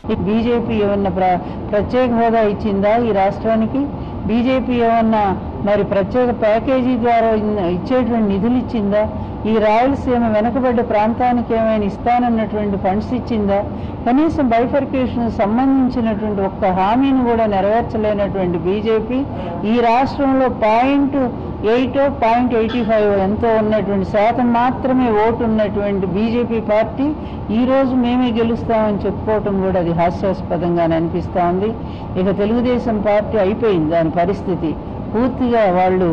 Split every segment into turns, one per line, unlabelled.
BJP ఏమన్నా ప్ర ప్రత్యేక హోదా ఇచ్చిందా ఈ రాష్ట్రానికి బీజేపీ ఏమన్నా మరి ప్రత్యేక ప్యాకేజీ ద్వారా ఇన్- ఇచ్చేటువంటి నిధులు ఇచ్చిందా ఈ రాయలసీమ వెనుకబడ్డ ప్రాంతానికి ఏమైనా ఇస్తానన్నటువంటి ఫండ్స్ ఇచ్చిందా కనీసం బైఫర్కేషన్ సంబంధించినటువంటి ఒక్క హామీని కూడా నెరవేర్చలేనటువంటి బీజేపీ ఈ రాష్ట్రంలో point eight point eighty five ఎంతో ఉన్నటువంటి శాతం మాత్రమే ఓటు ఉన్నటువంటి బీజేపీ పార్టీ ఈ రోజు మేమే గెలుస్తామని చెప్పుకోవటం కూడా అది హాస్యాస్పదంగానే అనిపిస్తూ ఉంది ఇక తెలుగుదేశం పార్టీ అయిపోయింది దాని పరిస్థితి పూర్తిగా వాళ్ళు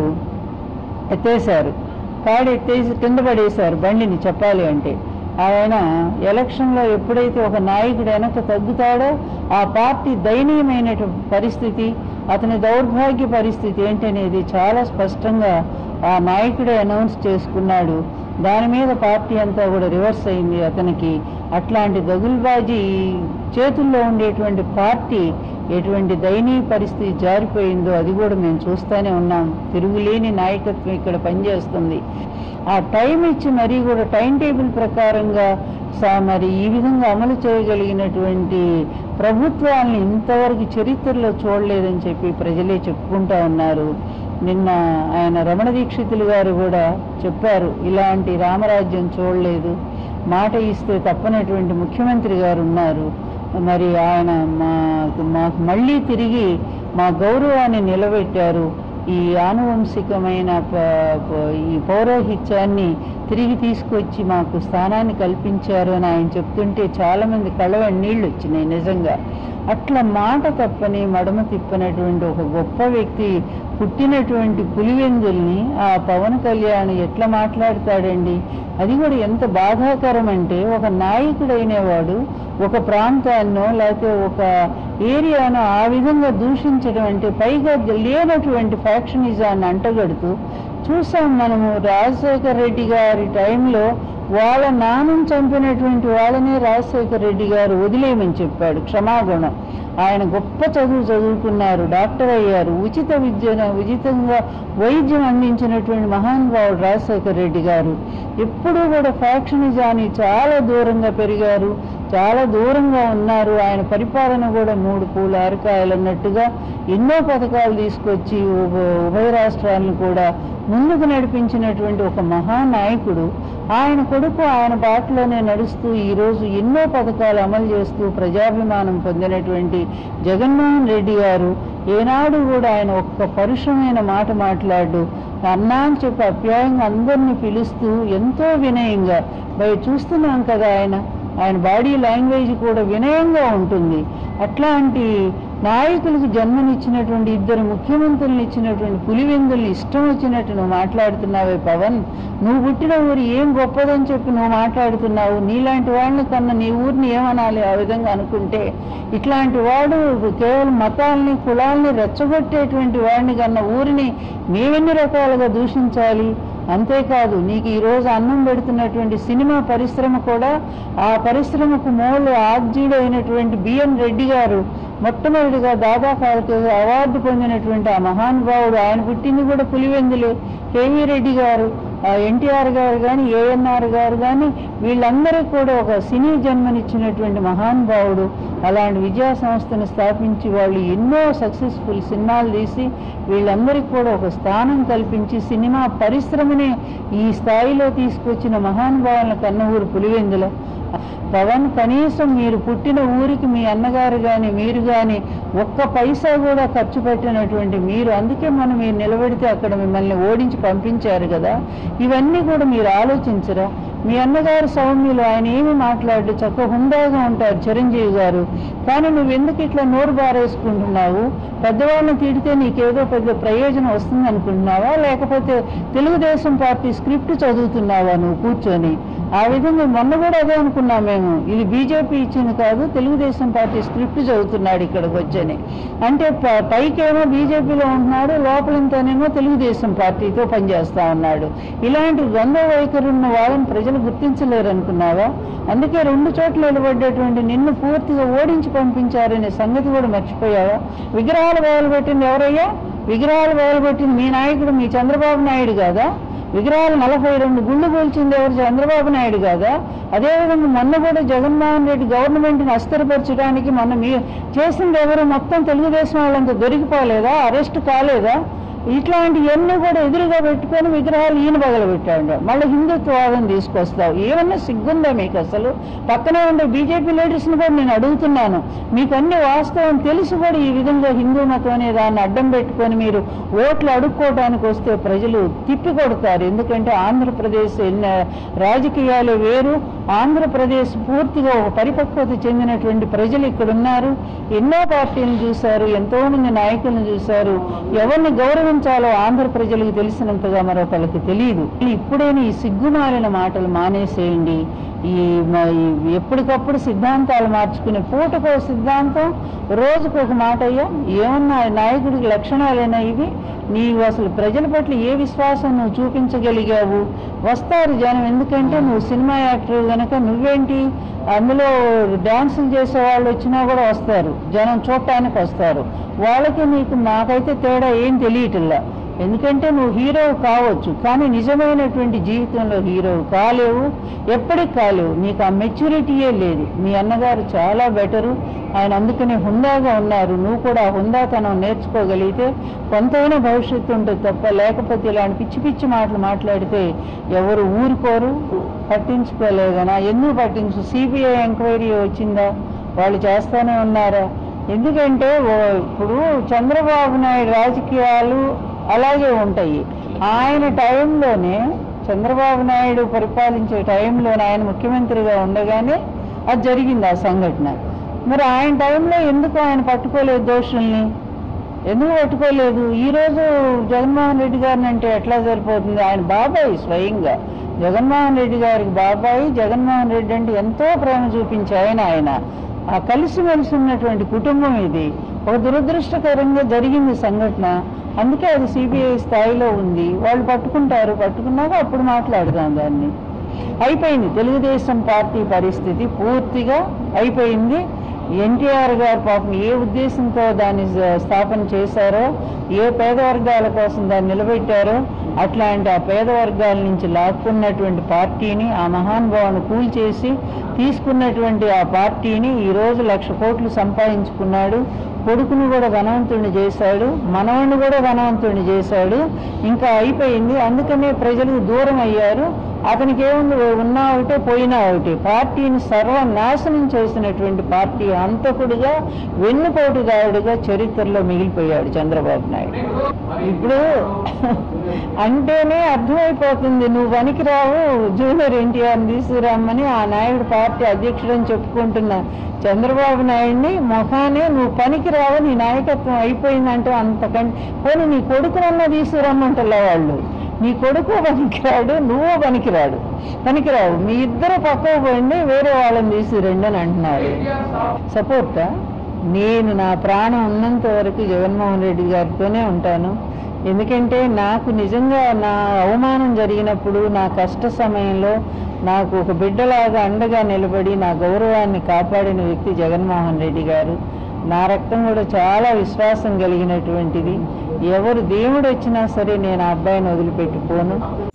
ఎత్తేశారు కాడు ఎత్తేసి కింద పడేశారు బండిని చెప్పాలి అంటే ఆయన ఎలక్షన్లో ఎప్పుడైతే ఒక నాయకుడు వెనక తగ్గుతాడో ఆ పార్టీ దయనీయమైనటువంటి పరిస్థితి అతని దౌర్భాగ్య పరిస్థితి ఏంటనేది చాలా స్పష్టంగా ఆ నాయకుడే అనౌన్స్ చేసుకున్నాడు దాని మీద పార్టీ అంతా కూడా రివర్స్ అయింది అతనికి అట్లాంటి దగుల్బాజీ చేతుల్లో ఉండేటువంటి పార్టీ ఎటువంటి దయనీయ పరిస్థితి జారిపోయిందో అది కూడా మేము చూస్తూనే ఉన్నాం తిరుగులేని నాయకత్వం ఇక్కడ పనిచేస్తుంది ఆ టైం ఇచ్చి మరీ కూడా టైం టేబుల్ ప్రకారంగా సా- మరి ఈ విధంగా అమలు చేయగలిగినటువంటి ప్రభుత్వాన్ని ఇంతవరకు చరిత్రలో చూడలేదని చెప్పి ప్రజలే చెప్పుకుంటా ఉన్నారు నిన్న ఆయన రమణ దీక్షితులు గారు కూడా చెప్పారు ఇలాంటి రామరాజ్యం చూడలేదు మాట ఇస్తే తప్పనటువంటి ముఖ్యమంత్రి గారు ఉన్నారు మరి ఆయన మాకు మాకు మళ్ళీ తిరిగి మా గౌరవాన్ని నిలబెట్టారు ఈ ఆనువంశికమైన ప- ప- ఈ పౌరోహిత్యాన్ని తిరిగి తీసుకొచ్చి మాకు స్థానాన్ని కల్పించారు అని ఆయన చెప్తుంటే చాలామంది కళ్ళవని నీళ్ళు వచ్చినాయి నిజంగా అట్లా మాట తప్పని మడమ తిప్పనటువంటి ఒక గొప్ప వ్యక్తి పుట్టినటువంటి పులివెందుల్ని ఆ పవన్ కళ్యాణ్ ఎట్లా మాట్లాడతాడండి అది కూడా ఎంత బాధాకరం అంటే ఒక నాయకుడైనవాడు ఒక ప్రాంతాన్నో లేకపోతే ఒక ఏరియాను ఆ విధంగా దూషించడం అంటే పైగా లేనటువంటి ఫ్యాక్షనిజాన్ని అంటగడుతూ చూసాం మనము రాజశేఖర్ రెడ్డి గారి టైంలో వాళ్ళ నాన్నను చంపినటువంటి వాళ్ళనే రాజశేఖర్ రెడ్డి గారు వదిలేయమని చెప్పాడు క్షమాగుణం ఆయన గొప్ప చదువు చదువుకున్నారు డాక్టర్ అయ్యారు ఉచిత విద్యను ఉచితంగా వైద్యం అందించినటువంటి మహానుభావుడు రాజశేఖర్ రెడ్డి గారు ఎప్పుడూ కూడా ఫ్యాక్షనిజాన్ని చాలా దూరంగా పెరిగారు చాలా దూరంగా ఉన్నారు ఆయన పరిపాలన కూడా మూడు పూల అరకాయలు అన్నట్టుగా ఎన్నో పథకాలు తీసుకొచ్చి ఉభ- ఉభయ రాష్ట్రాలను కూడా ముందుకు నడిపించినటువంటి ఒక మహానాయకుడు ఆయన కొడుకు ఆయన బాటలోనే నడుస్తూ ఈరోజు ఎన్నో పథకాలు అమలు చేస్తూ ప్రజాభిమానం పొందినటువంటి జగన్మోహన్ రెడ్డి గారు ఏనాడు కూడా ఆయన ఒక్క పరుషమైన మాట మాట్లాడు అన్నా అని చెప్పి అప్యాయంగా అందరినీ పిలుస్తూ ఎంతో వినయంగా బయట చూస్తున్నాం కదా ఆయన ఆయన బాడీ లాంగ్వేజ్ కూడా వినయంగా ఉంటుంది అట్లాంటి నాయకులకు జన్మనిచ్చినటువంటి ఇద్దరు ముఖ్యమంత్రులను ఇచ్చినటువంటి పులివెందుల్ని ఇష్టం వచ్చినట్టు నువ్వు మాట్లాడుతున్నావే పవన్ నువ్వు పుట్టిన ఊరు ఏం గొప్పదని చెప్పి నువ్వు మాట్లాడుతున్నావు నీలాంటి వాళ్ళని కన్నా నీ ఊరిని ఏమనాలి ఆ విధంగా అనుకుంటే ఇట్లాంటి వాడు కేవలం మతాల్ని కులాల్ని రెచ్చగొట్టేటువంటి వాడిని కన్నా ఊరిని మేమెన్ని రకాలుగా దూషించాలి అంతేకాదు నీకు ఈరోజు అన్నం పెడుతున్నటువంటి సినిమా పరిశ్రమ కూడా ఆ పరిశ్రమకు మూల ఆర్జీడు అయినటువంటి బిఎన్ రెడ్డి గారు మొట్టమొదటిగా దాదాకాలకు అవార్డు పొందినటువంటి ఆ మహానుభావుడు ఆయన పుట్టింది కూడా పులివెందులే కేవీ రెడ్డి గారు ఆ ఎన్టీఆర్ గారు కానీ ఏఎన్ఆర్ గారు కానీ వీళ్ళందరికీ కూడా ఒక సినీ జన్మనిచ్చినటువంటి మహానుభావుడు అలాంటి విద్యా సంస్థను స్థాపించి వాళ్ళు ఎన్నో సక్సెస్ఫుల్ సినిమాలు తీసి వీళ్ళందరికీ కూడా ఒక స్థానం కల్పించి సినిమా పరిశ్రమని ఈ స్థాయిలో తీసుకొచ్చిన మహానుభావుల కన్న ఊరు పులివెందుల పవన్ కనీసం మీరు పుట్టిన ఊరికి మీ అన్నగారు కానీ మీరు కానీ ఒక్క పైసా కూడా ఖర్చు పెట్టినటువంటి మీరు అందుకే మనం మీరు నిలబెడితే అక్కడ మిమ్మల్ని ఓడించి పంపించారు కదా ఇవన్నీ కూడా మీరు ఆలోచించరా మీ అన్నగారు సౌమ్యులు ఆయన ఏమి మాట్లాడు చక్కగా హుందాగా ఉంటారు చిరంజీవి గారు కానీ నువ్వు ఎందుకు ఇట్లా నోరు బారేసుకుంటున్నావు పెద్దవాళ్ళని తిడితే నీకేదో పెద్ద ప్రయోజనం వస్తుంది అనుకుంటున్నావా లేకపోతే తెలుగుదేశం పార్టీ స్క్రిప్ట్ చదువుతున్నావా నువ్వు కూర్చొని ఆ విధంగా మొన్న కూడా అదే అనుకున్నాం మేము ఇది బీజేపీ ఇచ్చింది కాదు తెలుగుదేశం పార్టీ స్క్రిప్ట్ చదువుతున్నాడు ఇక్కడికి వచ్చని అంటే ప- పైకేమో బీజేపీలో ఉంటున్నాడు లోపలంతానేమో తెలుగుదేశం పార్టీతో పనిచేస్తా ఉన్నాడు ఇలాంటి ద్వంద్వ వైఖరి ఉన్న వాళ్ళని ప్రజలు గుర్తించలేరు అనుకున్నావా అందుకే రెండు చోట్ల నిలబడ్డటువంటి నిన్ను పూర్తిగా ఓడించి పంపించారనే సంగతి కూడా మర్చిపోయావా విగ్రహాలు విగ్రహాలు బయలుపెట్టింది ఎవరయ్యా విగ్రహాలు బయలుపెట్టింది మీ నాయకుడు మీ చంద్రబాబు నాయుడు కాదా విగ్రహాలు నలభై రెండు గుళ్ళు కూల్చింది ఎవరు చంద్రబాబు నాయుడు కాదా అదేవిధంగా మొన్న కూడా జగన్మోహన్ రెడ్డి గవర్నమెంట్ని అస్థిరపరచడానికి మొన్న మీ చేసింది ఎవరు మొత్తం తెలుగుదేశం వాళ్ళంతా దొరికిపోలేదా అరెస్ట్ కాలేదా ఇట్లాంటివన్నీ కూడా ఎదురుగా పెట్టుకొని విగ్రహాలు ఈయన పగలబెట్టాడు మళ్ళీ హిందుత్వవాదం తీసుకొస్తావు ఏమన్నా సిగ్గుందా మీకు అసలు పక్కనే ఉండే బీజేపీ లీడర్స్ని కూడా నేను అడుగుతున్నాను మీకు అన్ని వాస్తవం తెలిసి కూడా ఈ విధంగా హిందూ మతం అనే దాన్ని అడ్డం పెట్టుకొని మీరు ఓట్లు అడుక్కోవడానికి వస్తే ప్రజలు తిప్పి కొడతారు ఎందుకంటే ఆంధ్రప్రదేశ్ ఎన్న రాజకీయాలు వేరు ఆంధ్రప్రదేశ్ పూర్తిగా ఒక పరిపక్వత చెందినటువంటి ప్రజలు ఇక్కడ ఉన్నారు ఎన్నో పార్టీలను చూశారు ఎంతో మంది నాయకులను చూశారు ఎవరిని గౌరవించాలో ఆంధ్ర ప్రజలకు తెలిసినంతగా మరొకరికి తెలియదు ఇప్పుడైనా ఈ సిగ్గుమాలిన మాటలు మానేసేయండి ఈ మ- ఈ ఎప్పటికప్పుడు సిద్ధాంతాలు మార్చుకునే పూటకో సిద్ధాంతం రోజుకు ఒక మాట అయ్యా ఏమన్నా నాయకుడికి లక్షణాలేనా ఇవి నీవు అసలు ప్రజల పట్ల ఏ విశ్వాసం నువ్వు చూపించగలిగావు వస్తారు జనం ఎందుకంటే నువ్వు సినిమా యాక్టర్ గనక నువ్వేంటి అందులో డాన్సులు చేసే వాళ్ళు వచ్చినా కూడా వస్తారు జనం చూడటానికి వస్తారు వాళ్ళకి నీకు నాకైతే తేడా ఏం తెలియటల్లా ఎందుకంటే నువ్వు హీరో కావచ్చు కానీ నిజమైనటువంటి జీవితంలో హీరో కాలేవు ఎప్పటికి కాలేవు నీకు ఆ మెచ్యూరిటీయే లేదు మీ అన్నగారు చాలా బెటరు ఆయన అందుకనే హుందాగా ఉన్నారు నువ్వు కూడా ఆ హుందాతనం నేర్చుకోగలిగితే కొంతైనా భవిష్యత్తు ఉంటుంది తప్ప లేకపోతే ఇలాంటి పిచ్చి పిచ్చి మాటలు మాట్లాడితే ఎవరు ఊరుకోరు పట్టించుకోలేదనా ఎందుకు పట్టించు సిబిఐ ఎంక్వైరీ వచ్చిందా వాళ్ళు చేస్తానే ఉన్నారా ఎందుకంటే ఓ- ఇప్పుడు చంద్రబాబు నాయుడు రాజకీయాలు అలాగే ఉంటాయి ఆయన టైంలోనే చంద్రబాబు నాయుడు పరిపాలించే టైంలోనే ఆయన ముఖ్యమంత్రిగా ఉండగానే అది జరిగింది ఆ సంఘటన మరి ఆయన టైంలో ఎందుకు ఆయన పట్టుకోలేదు దోషుల్ని ఎందుకు పట్టుకోలేదు ఈరోజు జగన్మోహన్ రెడ్డి గారిని అంటే ఎట్లా సరిపోతుంది ఆయన బాబాయ్ స్వయంగా జగన్మోహన్ రెడ్డి గారికి బాబాయ్ జగన్మోహన్ రెడ్డి అంటే ఎంతో ప్రేమ చూపించే ఆయన ఆయన ఆ కలిసిమెలిసి ఉన్నటువంటి కుటుంబం ఇది ఒక దురదృష్టకరంగా జరిగింది సంఘటన అందుకే అది సిబిఐ స్థాయిలో ఉంది వాళ్ళు పట్టుకుంటారు పట్టుకున్నాక అప్పుడు మాట్లాడదాం దాన్ని అయిపోయింది తెలుగుదేశం పార్టీ పరిస్థితి పూర్తిగా అయిపోయింది ఎన్టీఆర్ గారు పాపం ఏ ఉద్దేశంతో దాన్ని స- స్థాపన చేశారో ఏ పేద వర్గాల కోసం దాన్ని నిలబెట్టారో అట్లాంటి ఆ పేద వర్గాల నుంచి లాక్కున్నటువంటి పార్టీని ఆ మహానుభావుని కూల్చేసి తీసుకున్నటువంటి ఆ పార్టీని ఈరోజు లక్ష కోట్లు సంపాదించుకున్నాడు కొడుకును కూడా ధనవంతుడిని చేశాడు మనవణ్ణి కూడా ధనవంతుడిని చేశాడు ఇంకా అయిపోయింది అందుకనే ప్రజలకు దూరం అయ్యారు అతనికి ఏముంది ఉన్నా ఒకటే పోయినా ఒకటి పార్టీని సర్వనాశనం చేసినటువంటి పార్టీ అంతకుడిగా వెన్నుపోటుదారుడిగా చరిత్రలో మిగిలిపోయాడు చంద్రబాబు నాయుడు ఇప్పుడు అంటేనే అర్థమైపోతుంది నువ్వు పనికిరావు జూనియర్ ఎన్టీఆర్ని తీసుకురమ్మని ఆ నాయుడు పార్టీ అధ్యక్షుడని చెప్పుకుంటున్న చంద్రబాబు నాయుడిని మొఖానే నువ్వు పనికిరావు నీ నాయకత్వం అయిపోయిందంటే అంతకంటే పోనీ నీ కొడుకునన్నా తీసుకురమ్మంటలే వాళ్ళు నీ కొడుకు పనికిరాడు నువ్వు పనికిరాడు పనికిరావు మీ ఇద్దరు పక్కకు పోయింది వేరే వాళ్ళని తీసుకురండి అని అంటున్నారు సపోర్టా నేను నా ప్రాణం ఉన్నంత వరకు జగన్మోహన్ రెడ్డి గారితోనే ఉంటాను ఎందుకంటే నాకు నిజంగా నా అవమానం జరిగినప్పుడు నా కష్ట సమయంలో నాకు ఒక బిడ్డలాగా అండగా నిలబడి నా గౌరవాన్ని కాపాడిన వ్యక్తి జగన్మోహన్ రెడ్డి గారు నా రక్తం కూడా చాలా విశ్వాసం కలిగినటువంటిది ఎవరు దేవుడు వచ్చినా సరే నేను ఆ అబ్బాయిని వదిలిపెట్టిపోను